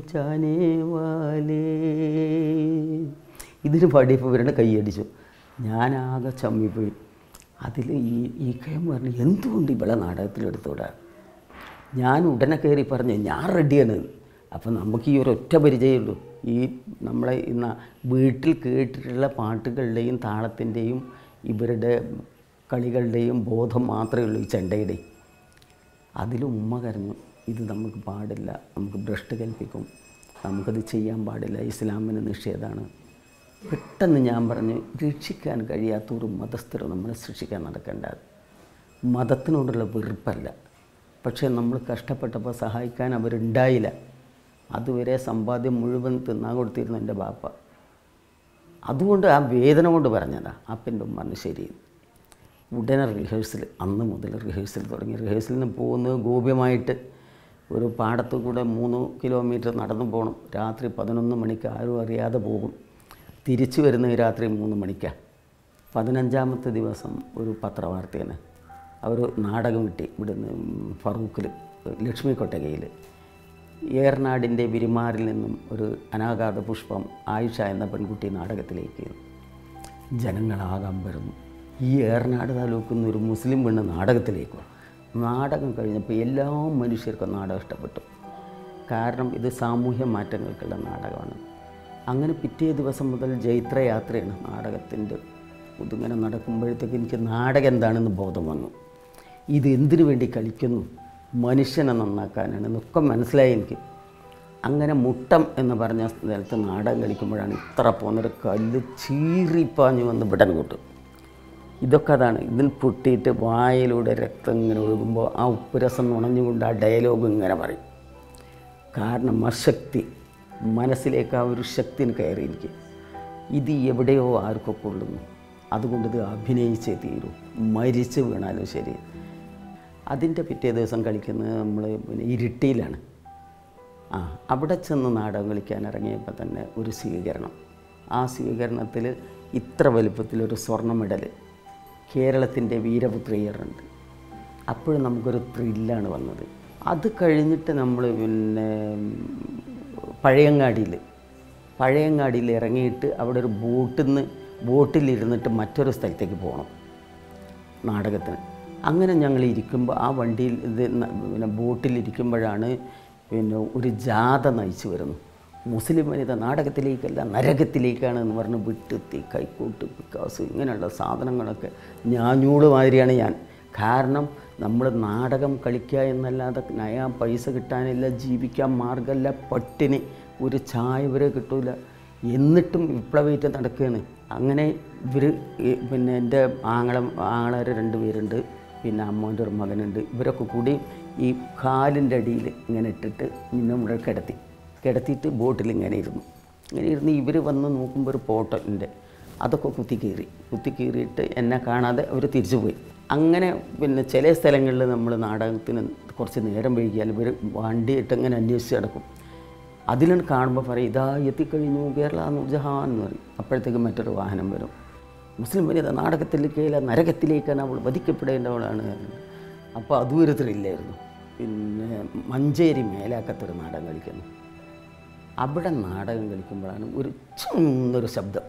ജാനേ വാലേ ഇതിന് പാടിയപ്പോൾ ഇവരുടെ കൈയടിച്ചു ഞാനാകെ ചമ്മിപ്പോയി അതിൽ ഈ ഈ കയം പറഞ്ഞു എന്തുകൊണ്ട് ഇവളെ നാടകത്തിലെടുത്തോടാ ഞാൻ ഉടനെ കയറി പറഞ്ഞു ഞാൻ റെഡിയാണ് അപ്പം നമുക്ക് ഈ ഒരു ഒറ്റ പരിചയമുള്ളൂ ഈ നമ്മളെ ഇന്ന് വീട്ടിൽ കേട്ടിട്ടുള്ള പാട്ടുകളുടെയും താളത്തിൻ്റെയും ഇവരുടെ കളികളുടെയും ബോധം മാത്രമേ ഉള്ളൂ ഈ ചെണ്ടയുടെയും അതിൽ ഉമ്മ കരഞ്ഞു ഇത് നമുക്ക് പാടില്ല നമുക്ക് ഭ്രഷ്ട് കൽപ്പിക്കും നമുക്കത് ചെയ്യാൻ പാടില്ല ഇസ്ലാമിന് നിഷേധമാണ് പെട്ടെന്ന് ഞാൻ പറഞ്ഞു രക്ഷിക്കാൻ കഴിയാത്ത ഒരു മതസ്ഥർ നമ്മളെ ശിക്ഷിക്കാൻ നടക്കേണ്ട മതത്തിനോടുള്ള വെറുപ്പല്ല പക്ഷേ നമ്മൾ കഷ്ടപ്പെട്ടപ്പോൾ സഹായിക്കാൻ അവരുണ്ടായില്ല അതുവരെ സമ്പാദ്യം മുഴുവൻ തിന്നാൻ കൊടുത്തിരുന്നു എൻ്റെ ബാപ്പ അതുകൊണ്ട് ആ വേദന കൊണ്ട് പറഞ്ഞതാ അപ്പൻ്റെ ഉമ്മ പറഞ്ഞു ശരി ഉടനെ റിഹേഴ്സൽ അന്ന് മുതൽ റിഹേഴ്സൽ തുടങ്ങി റിഹേഴ്സലിൽ നിന്ന് പോകുന്നത് ഗോപ്യമായിട്ട് ഒരു പാടത്ത് കൂടെ മൂന്ന് കിലോമീറ്റർ നടന്നു പോകണം രാത്രി പതിനൊന്ന് മണിക്ക് ആരും അറിയാതെ പോകും തിരിച്ചു വരുന്നത് രാത്രി മൂന്ന് മണിക്കാണ് പതിനഞ്ചാമത്തെ ദിവസം ഒരു പത്രവാർത്തേന് അവർ നാടകം കിട്ടി ഇവിടുന്ന് ഫറൂഖിൽ ലക്ഷ്മി കൊട്ടകയിൽ ഏർനാടിൻ്റെ വിരിമാറിൽ നിന്നും ഒരു അനാഘാത പുഷ്പം ആയിഷ എന്ന പെൺകുട്ടി നാടകത്തിലേക്ക് ജനങ്ങളാകാൻ വരുന്നു ഈ ഏർനാട് താലൂക്കിൽ നിന്ന് ഒരു മുസ്ലിം പെണ്ണ് നാടകത്തിലേക്ക് നാടകം കഴിഞ്ഞപ്പോൾ എല്ലാ മനുഷ്യർക്കും നാടകം ഇഷ്ടപ്പെട്ടു കാരണം ഇത് സാമൂഹ്യ മാറ്റങ്ങൾക്കുള്ള നാടകമാണ് അങ്ങനെ പിറ്റേ ദിവസം മുതൽ ജൈത്രയാത്രയാണ് നാടകത്തിൻ്റെ ഇതിങ്ങനെ നടക്കുമ്പോഴത്തേക്ക് എനിക്ക് നാടകം എന്താണെന്ന് ബോധം വന്നു ഇത് എന്തിനു വേണ്ടി കളിക്കുന്നു മനുഷ്യനെ നന്നാക്കാനാണ് എന്നൊക്കെ മനസ്സിലായി എനിക്ക് അങ്ങനെ മുട്ടം എന്ന് പറഞ്ഞ സ്ഥലത്ത് നാടകം കളിക്കുമ്പോഴാണ് ഇത്ര പോന്നൊരു കല്ല് ചീറിപ്പാഞ്ഞു വന്ന് വിടൻ കൂട്ടും ഇതൊക്കെ അതാണ് ഇതിൽ പൊട്ടിയിട്ട് വായിലൂടെ രക്തം ഇങ്ങനെ ഒഴുകുമ്പോൾ ആ ഉപ്പുരസം നുണഞ്ഞുകൊണ്ട് ആ ഡയലോഗ് ഇങ്ങനെ പറയും കാരണം ആ ശക്തി മനസ്സിലേക്ക് ആ ഒരു ശക്തി കയറി എനിക്ക് ഇത് എവിടെയോ ആർക്കോ കൊള്ളുന്നു അതുകൊണ്ട് ഇത് അഭിനയിച്ചേ തീരൂ മരിച്ച് വീണാലും ശരി അതിൻ്റെ പിറ്റേ ദിവസം കളിക്കുന്നത് നമ്മൾ പിന്നെ ഇരുട്ടിയിലാണ് ആ അവിടെ ചെന്ന് നാടകം കളിക്കാൻ ഇറങ്ങിയപ്പോൾ തന്നെ ഒരു സ്വീകരണം ആ സ്വീകരണത്തിൽ ഇത്ര വലുപ്പത്തിലൊരു സ്വർണ്ണ മെഡൽ കേരളത്തിൻ്റെ വീരപുത്രിയറുണ്ട് അപ്പോഴും നമുക്കൊരു ത്രില്ലാണ് വന്നത് അത് കഴിഞ്ഞിട്ട് നമ്മൾ പിന്നെ പഴയങ്ങാടിയിൽ പഴയങ്ങാടിയിൽ ഇറങ്ങിയിട്ട് അവിടെ ഒരു ബോട്ടിൽ നിന്ന് ബോട്ടിലിരുന്നിട്ട് മറ്റൊരു സ്ഥലത്തേക്ക് പോകണം നാടകത്തിന് അങ്ങനെ ഞങ്ങൾ ഇരിക്കുമ്പോൾ ആ വണ്ടിയിൽ ഇത് ന- പിന്നെ ബോട്ടിലിരിക്കുമ്പോഴാണ് പിന്നെ ഒരു ജാഥ നയിച്ചു വരുന്നു മുസ്ലിം വനിത നാടകത്തിലേക്കല്ല നരകത്തിലേക്കാണ് എന്ന് പറഞ്ഞ് വിട്ടെത്തി കൈക്കോട്ട് പിക്കാസ് ഇങ്ങനെയുള്ള സാധനങ്ങളൊക്കെ ഞാഞ്ഞൂട് മാതിരിയാണ് ഞാൻ കാരണം നമ്മൾ നാടകം കളിക്കുക എന്നല്ലാതെ നയാ പൈസ കിട്ടാനില്ല ജീവിക്കാൻ മാർഗമല്ല പട്ടിണി ഒരു ചായ വരെ കിട്ടൂല എന്നിട്ടും വിപ്ലവേറ്റ് നടക്കുകയാണ് അങ്ങനെ ഇവർ പിന്നെ എൻ്റെ ആങ്ങളെ ആങ്ങളര് രണ്ട് പേരുണ്ട് പിന്നെ അമ്മോൻ്റെ ഒരു മകനുണ്ട് ഇവരൊക്കെ കൂടി ഈ കാലിൻ്റെ അടിയിൽ ഇങ്ങനെ ഇട്ടിട്ട് പിന്നെ ഇവിടെ കിടത്തി കിടത്തിയിട്ട് ബോട്ടിൽ ഇങ്ങനെ ഇരുന്നു ഇങ്ങനെ ഇരുന്ന് ഇവർ വന്ന് നോക്കുമ്പോൾ ഒരു പോട്ടലിൻ്റെ അതൊക്കെ കുത്തി കീറി കുത്തി കീറിയിട്ട് എന്നെ കാണാതെ അവർ തിരിച്ചു പോയി അങ്ങനെ പിന്നെ ചില സ്ഥലങ്ങളിൽ നമ്മൾ നാടകത്തിന് കുറച്ച് നേരം വൈകിയാൽ ഇവർ വണ്ടിയിട്ട് ഇങ്ങനെ അന്വേഷിച്ച് കിടക്കും അതിലാണ് കാണുമ്പോൾ പറയും ഇതാ എത്തിക്കഴിഞ്ഞു കേരള നൂർജഹാൻ എന്ന് പറയും അപ്പോഴത്തേക്ക് മറ്റൊരു വാഹനം വരും മുസ്ലിം വനിത നാടകത്തിലേക്കല്ല നരകത്തിലേക്കാണ് അവൾ വധിക്കപ്പെടേണ്ടവളാണ് അപ്പോൾ അതും ഒരു ത്രില്ലായിരുന്നു പിന്നെ മഞ്ചേരി മേലാക്കത്തൊരു നാടകം കളിക്കുന്നു അവിടെ നാടകം കളിക്കുമ്പോഴാണ് ഒരു ചെന്നൊരു ശബ്ദം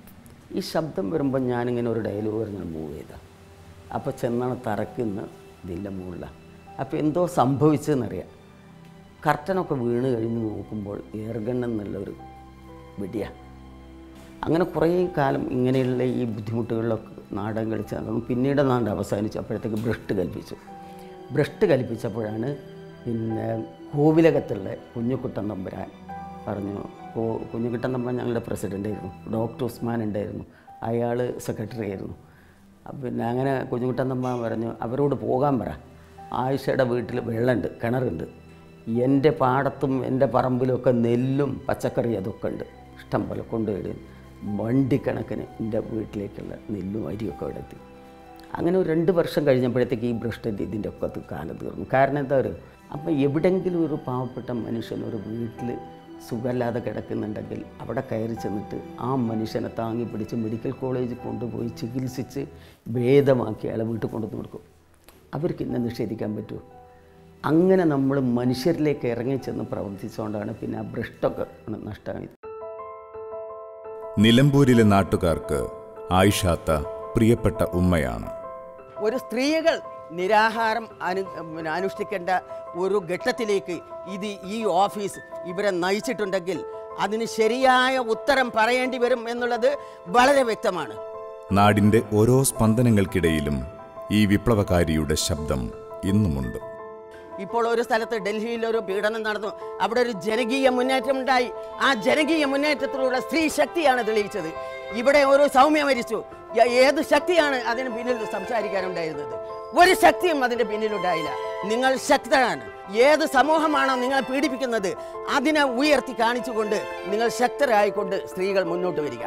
ഈ ശബ്ദം വരുമ്പോൾ ഞാനിങ്ങനെ ഒരു ഡയലോഗ് ഇങ്ങനെ മൂവ് ചെയ്ത അപ്പോൾ ചെന്നാണ് തറക്കുന്ന ഇതിൻ്റെ മുകളിലാണ് അപ്പോൾ എന്തോ സംഭവിച്ചതെന്നറിയാം കർട്ടനൊക്കെ വീണ് കഴിഞ്ഞ് നോക്കുമ്പോൾ എയർഗൺ എന്നുള്ളൊരു വെടിയാണ് അങ്ങനെ കുറേ കാലം ഇങ്ങനെയുള്ള ഈ ബുദ്ധിമുട്ടുകളിലൊക്കെ നാടകം കളിച്ച് നടന്നു പിന്നീട് നാട് അവസാനിച്ചു അപ്പോഴത്തേക്ക് ഭ്രഷ്ട് കൽപ്പിച്ചു ഭ്രഷ്ട് കൽപ്പിച്ചപ്പോഴാണ് പിന്നെ കോവിലകത്തുള്ള കുഞ്ഞുകുട്ടൻ തമ്പുരാൻ പറഞ്ഞു കോ കുഞ്ഞുകുട്ടൻ തമ്പുരാൻ ഞങ്ങളുടെ പ്രസിഡൻ്റ് ആയിരുന്നു ഡോക്ടർ ഉസ്മാൻ ഉണ്ടായിരുന്നു അയാൾ സെക്രട്ടറി ആയിരുന്നു അപ്പൊ പിന്നെ അങ്ങനെ കുഞ്ഞുകുട്ടൻ തമ്പാൻ പറഞ്ഞു അവരോട് പോകാൻ പറ ആയിഷയുടെ വീട്ടിൽ വെള്ളമുണ്ട് കിണറുണ്ട് എൻ്റെ പാടത്തും എൻ്റെ പറമ്പിലുമൊക്കെ നെല്ലും പച്ചക്കറി അതൊക്കെ ഉണ്ട് ഇഷ്ടം പോലെ കൊണ്ടുപോയി വണ്ടിക്കണക്കിന് എൻ്റെ വീട്ടിലേക്കുള്ള നെല്ലും അരിയൊക്കെ അവിടെ എത്തി അങ്ങനെ ഒരു രണ്ട് വർഷം കഴിഞ്ഞപ്പോഴത്തേക്ക് ഈ ഭ്രഷ്ടൻ്റെ ഇതിൻ്റെ ഒക്കെ കാലം തീർന്നു കാരണം എന്താ ഒരു അപ്പം എവിടെങ്കിലും ഒരു പാവപ്പെട്ട മനുഷ്യൻ ഒരു വീട്ടിൽ സുഖമില്ലാതെ കിടക്കുന്നുണ്ടെങ്കിൽ അവിടെ കയറി ചെന്നിട്ട് ആ മനുഷ്യനെ താങ്ങി പിടിച്ച് മെഡിക്കൽ കോളേജിൽ കൊണ്ടുപോയി ചികിത്സിച്ച് ഭേദമാക്കി അയാളെ വീട്ടിൽ കൊണ്ടുവന്ന് കൊടുക്കും അവർക്ക് ഇന്നെ നിഷേധിക്കാൻ പറ്റുമോ അങ്ങനെ നമ്മൾ മനുഷ്യരിലേക്ക് ഇറങ്ങിച്ചെന്ന് പ്രവർത്തിച്ചുകൊണ്ടാണ് പിന്നെ ആ ഭ്രഷ്ടൊക്കെ നഷ്ടമായി നിലമ്പൂരിലെ നാട്ടുകാർക്ക് ആയിഷാത്ത പ്രിയപ്പെട്ട ഉമ്മയാണ് ഒരു സ്ത്രീകൾ നിരാഹാരം അനു പിന്നെ അനുഷ്ഠിക്കേണ്ട ഒരു ഘട്ടത്തിലേക്ക് ഇത് ഈ ഓഫീസ് ഇവരെ നയിച്ചിട്ടുണ്ടെങ്കിൽ അതിന് ശരിയായ ഉത്തരം പറയേണ്ടി വരും എന്നുള്ളത് വളരെ വ്യക്തമാണ് നാടിന്റെ ഓരോ സ്പന്ദനങ്ങൾക്കിടയിലും ഈ വിപ്ലവകാരിയുടെ ശബ്ദം ഇന്നുമുണ്ട് ഇപ്പോൾ ഒരു സ്ഥലത്ത് ഡൽഹിയിൽ ഒരു പീഡനം നടന്നു അവിടെ ഒരു ജനകീയ മുന്നേറ്റം ഉണ്ടായി ആ ജനകീയ മുന്നേറ്റത്തിലൂടെ സ്ത്രീ ശക്തിയാണ് തെളിയിച്ചത് ഇവിടെ ഒരു സൗമ്യ മരിച്ചു യ- ഏത് ശക്തിയാണ് അതിന് പിന്നിൽ സംസാരിക്കാനുണ്ടായിരുന്നത് ഒരു ശക്തിയും അതിന്റെ പിന്നിലുണ്ടായില്ല നിങ്ങൾ ശക്തരാണ് ഏത് സമൂഹമാണോ നിങ്ങളെ പീഡിപ്പിക്കുന്നത് അതിനെ ഉയർത്തി കാണിച്ചുകൊണ്ട് നിങ്ങൾ ശക്തരായിക്കൊണ്ട് സ്ത്രീകൾ മുന്നോട്ട് വരിക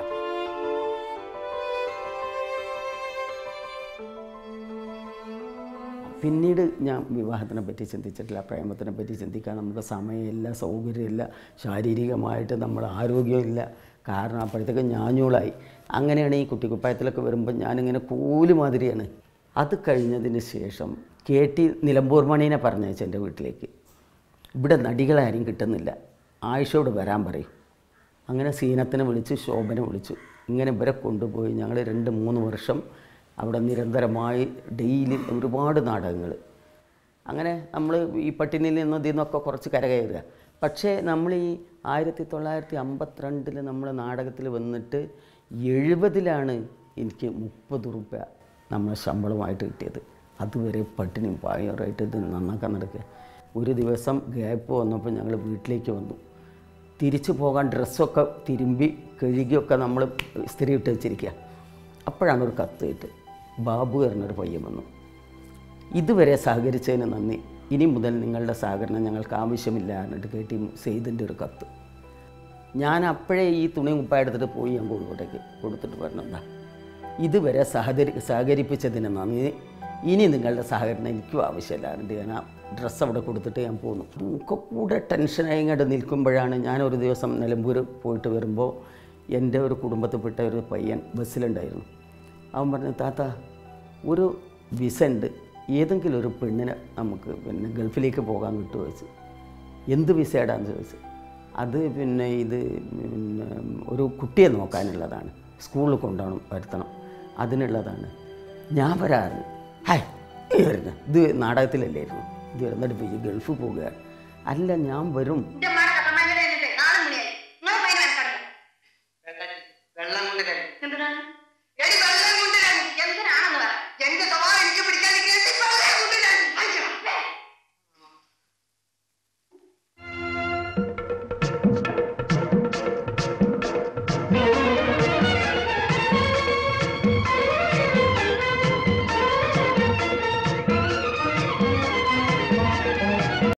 പിന്നീട് ഞാൻ വിവാഹത്തിനെ പറ്റി ചിന്തിച്ചിട്ടില്ല പ്രേമത്തിനെ പറ്റി ചിന്തിക്കാൻ നമുക്ക് സമയമില്ല സൗകര്യമില്ല ശാരീരികമായിട്ട് നമ്മൾ ആരോഗ്യമില്ല കാരണം അപ്പോഴത്തേക്ക് ഞാഞ്ഞൂളായി അങ്ങനെയാണ് ഈ കുട്ടിക്കുപ്പായത്തിലൊക്കെ വരുമ്പോൾ ഞാനിങ്ങനെ കൂല് മാതിരിയാണ് അത് കഴിഞ്ഞതിന് ശേഷം കെ ടി നിലമ്പൂർ മണീനെ പറഞ്ഞയച്ചു എൻ്റെ വീട്ടിലേക്ക് ഇവിടെ നടികളാരും കിട്ടുന്നില്ല ആയിഷയോട് വരാൻ പറയും അങ്ങനെ സീനത്തിനെ വിളിച്ചു ശോഭനെ വിളിച്ചു ഇങ്ങനെ ഇവരെ കൊണ്ടുപോയി ഞങ്ങൾ രണ്ട് മൂന്ന് വർഷം അവിടെ നിരന്തരമായി ഡെയിലി ഒരുപാട് നാടകങ്ങൾ അങ്ങനെ നമ്മൾ ഈ പട്ടിണിയിൽ നിന്ന് ഇതിൽ നിന്നൊക്കെ കുറച്ച് കരകയറുക പക്ഷേ നമ്മൾ ഈ ആയിരത്തി തൊള്ളായിരത്തി അമ്പത്തിരണ്ടിൽ നമ്മൾ നാടകത്തിൽ വന്നിട്ട് എഴുപതിലാണ് എനിക്ക് മുപ്പത് റുപ്യ നമ്മളെ ശമ്പളമായിട്ട് കിട്ടിയത് അതുവരെ പട്ടിണിയും പായറായിട്ട് ഇത് നന്നാക്കാൻ നടക്കുക ഒരു ദിവസം ഗ്യാപ്പ് വന്നപ്പോൾ ഞങ്ങൾ വീട്ടിലേക്ക് വന്നു തിരിച്ചു പോകാൻ ഡ്രസ്സൊക്കെ തിരുമ്പി കഴുകിയൊക്കെ നമ്മൾ ഇസ്തിരി ഇട്ട് വെച്ചിരിക്കുക അപ്പോഴാണ് ഒരു കത്ത് കിട്ട് ബാബു എന്നൊരു പയ്യൻ വന്നു ഇതുവരെ സഹകരിച്ചതിന് നന്ദി ഇനി മുതൽ നിങ്ങളുടെ സഹകരണം ഞങ്ങൾക്ക് ആവശ്യമില്ല എന്നിട്ട് കേട്ടി സെയ്തിൻ്റെ ഒരു കത്ത് ഞാൻ അപ്പോഴേ ഈ തുണി കുപ്പായ എടുത്തിട്ട് പോയി ഞാൻ കോഴിക്കോട്ടേക്ക് കൊടുത്തിട്ട് പറഞ്ഞെന്താ ഇതുവരെ സഹകരി സഹകരിപ്പിച്ചതിന് നന്ദി ഇനി നിങ്ങളുടെ സഹകരണം എനിക്കും ആവശ്യമില്ല എന്നിട്ട് ഞാൻ ആ ഡ്രസ്സ് അവിടെ കൊടുത്തിട്ട് ഞാൻ പോന്നു ഒക്കെ കൂടെ ടെൻഷനായി ഇങ്ങോട്ട് നിൽക്കുമ്പോഴാണ് ഞാൻ ഒരു ദിവസം നിലമ്പൂർ പോയിട്ട് വരുമ്പോൾ എൻ്റെ ഒരു കുടുംബത്തിൽപ്പെട്ട ഒരു പയ്യൻ ബസ്സിലുണ്ടായിരുന്നു അവൻ പറഞ്ഞു താത്ത ഒരു വിസ ഉണ്ട് ഏതെങ്കിലും ഒരു പെണ്ണിനെ നമുക്ക് പിന്നെ ഗൾഫിലേക്ക് പോകാൻ കിട്ടുമോ ചോദിച്ചു എന്ത് വിസയാടാന്ന് ചോദിച്ചു അത് പിന്നെ ഇത് പിന്നെ ഒരു കുട്ടിയെ നോക്കാനുള്ളതാണ് സ്കൂളിൽ കൊണ്ടുപോകണം വരുത്തണം അതിനുള്ളതാണ് ഞാൻ വരാറുണ്ട് ഹായ് ഈ വരുന്നു ഇത് നാടകത്തിലല്ലായിരുന്നു ഇത് എന്നിട്ട് ഇപ്പോൾ ഈ ഗൾഫ് പോകുകയാണ് അല്ല ഞാൻ വരും എന്റെ ഉമ്മാടെ കത്തമ്മ ഇങ്ങനെ ഇരുന്നിട്ട് നാല് മണിയായി നിങ്ങൾ ഭയങ്കര മെനക്കെടില്ല. വെള്ളം കൊണ്ട് കഴിയും